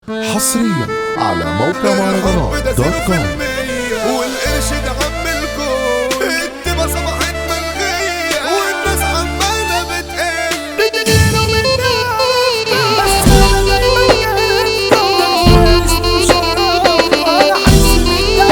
حصريا على موقع مهرجانات دوت كوم والقرش ده عم الكون التبا صبحت ملغية والناس عمالة بتقل بتغيروا مننا بس انا دايما انا حاسس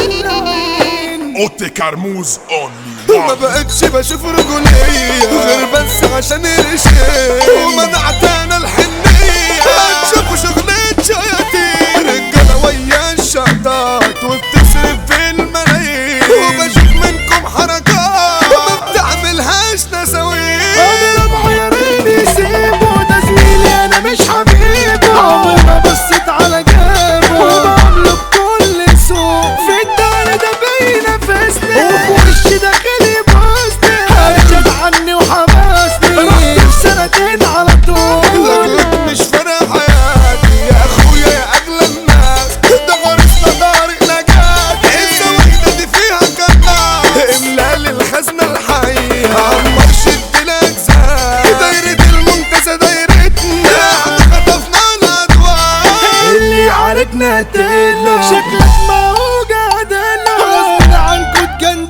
بالدلعين اوتي كرموز ما اونلي بقتش بشوف رجولية غير بس عشان الرشاق ومنعت انا الحنية هتشوفوا شغلة شياطين رجالة ويا الشطات وبتصرف في الملايين وبشوف منكم حركات ما بتعملهاش نساوين اضرب عيارين يسيبوا ده زميلي انا مش حبيبه عمري ما بصيت على جابه وبعمله بكل سوق في الدار ده بينافسني وفي وشي داخل يبوسني هرجع عني وحماسني رحت في سنتين على طول لك مش فارق حياتي يا اخويا يا اغلى الناس ده غرسنا طارق نجاة الزواجدة دي فيها كناس املال الخزنة الحية عمر شد الاجزاء دايرة المنتزه دايرتنا احنا خطفنا الادوار اللي يعاركنا تقله شكلك ما هو قادله غصب عنكوا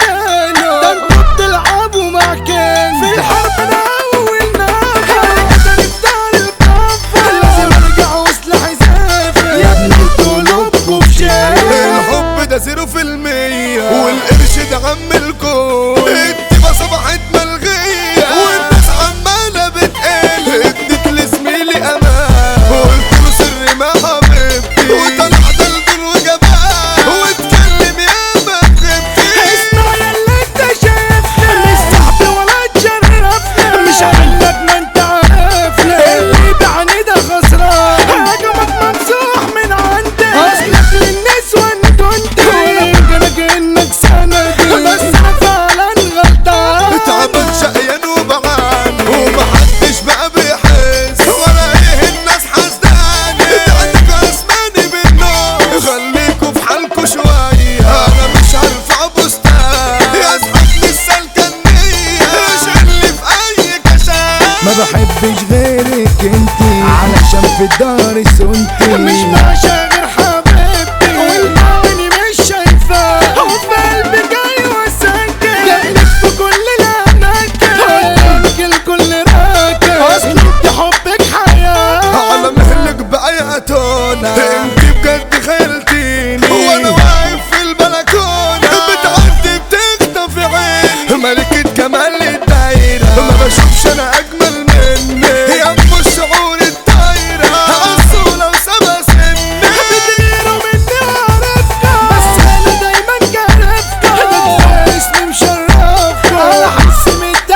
تجندله ده انتوا بتلعبوا مع كان في الحرب انا اول نافع ده بتاع الكفه لازم ارجع وسلاحي زافر يا ابني انتوا قلوبكوا بشاي الحب ده زيرو في المية والقرش ده عم الكون الدبا صبحت ملغية والناس عمالة بتقل اديت لزميلي امان وقلت له سري ما حبيبتي وطلع دلدل وجبان واتكلم يا ما غبتي اسمع يلا انت شايفنا مش صاحبي ولا تشرفنا مش عندك ما انت عارفنا اللي بعني ده خسران هجمك ممسوح من عندك اصلك للناس وانت انت ولا فاكرك انك سندي بس انا فعلا غلطان تعبان شقيان وبعان ومحدش بقى بيحس ولا ايه الناس حسداني تعدك اسماني بالنار خليكوا في حالكوا شوية انا مش هرفع بستان يا اصحاب لسه الكنية شيلني في اي كشاف ما بحبش غيرك انتي علشان في الدار سنتي مش ماشية غير حبيبتي والمعاني مش شايفاه وفي قلبي جاي وساكن جايلك في كل الأماكن قدامك الكل راكن أصل انت حبك حياة على مهلك بقى يا تونا انت بجد خيلتيني وانا واقف في البلكونة بتعدي بتخطف عيني ملكة جمال الدايرة ما بشوفش انا اجمل مني يا ام الشعور الدايرة عالصولة وسما سني بتغيروا مني وعرفكم بس انا دايما جربكم ده كفاية اسمي مشرفكم انا حاسس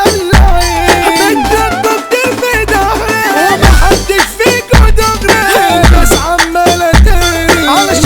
متدلعين بتدبوا كتير في ضهري ومحدش فيكوا دغري الناس عمالة تهري علشان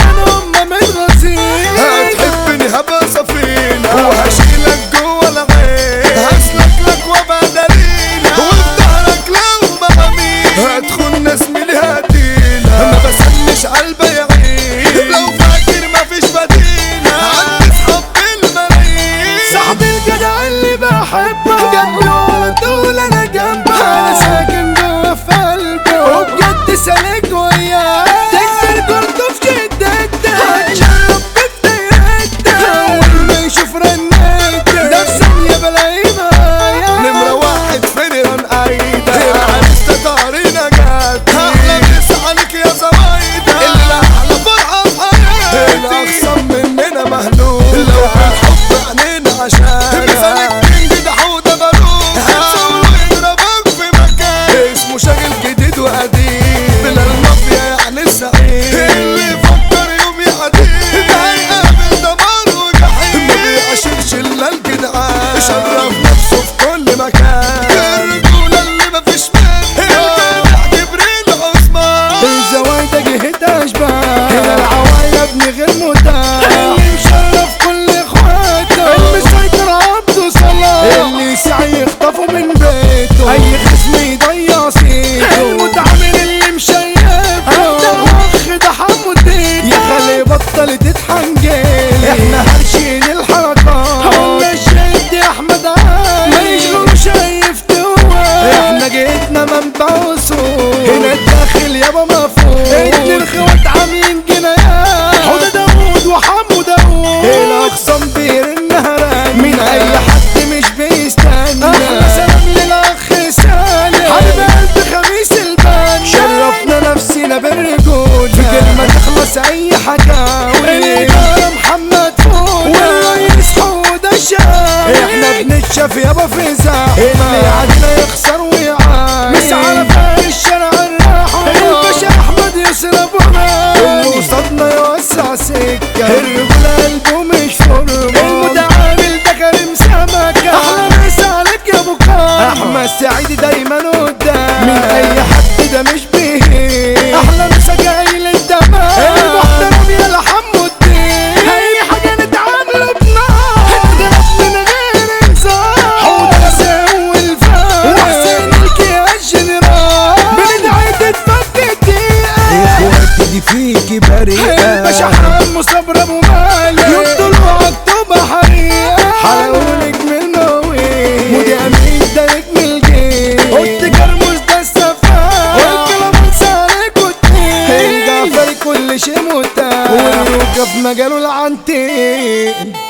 موجود في كلمة تخلص أي حكاوي الإدارة محمد فوق والرئيس حودة الشاوي احنا بنتشاف يابا في زحمة اللي عادنا يخسر ويعاني مش على فارق الشارع الراحة الباشا أحمد يسرب ومالي قصادنا يوسع سكة الرجولة قلبه مش فرمة المتعامل ده كريم سمكة أحلى مسا عليك يا أبو كار أحمد سعيد دايما قدام من أي حد ده مش بيه أحلى مسا جاي للدمار المحترم يا لحم الدين أي حاجة نتعامله بنار نضرب من غير انذار حوض سوي الفار وحسين الكياس جنرال بندعي تتفك الدقيقة اخواتي دي فيكي بريئة الباشا حمو صبر ابو مالك يفضلوا عالطوبة حريقة حلقولك من المويه مودي امين ده نجم الجيل قلت كرموز ده السفاح والكلام عليك واتنين الجعفري كل شيء متاح واليوكا في مجاله العنتين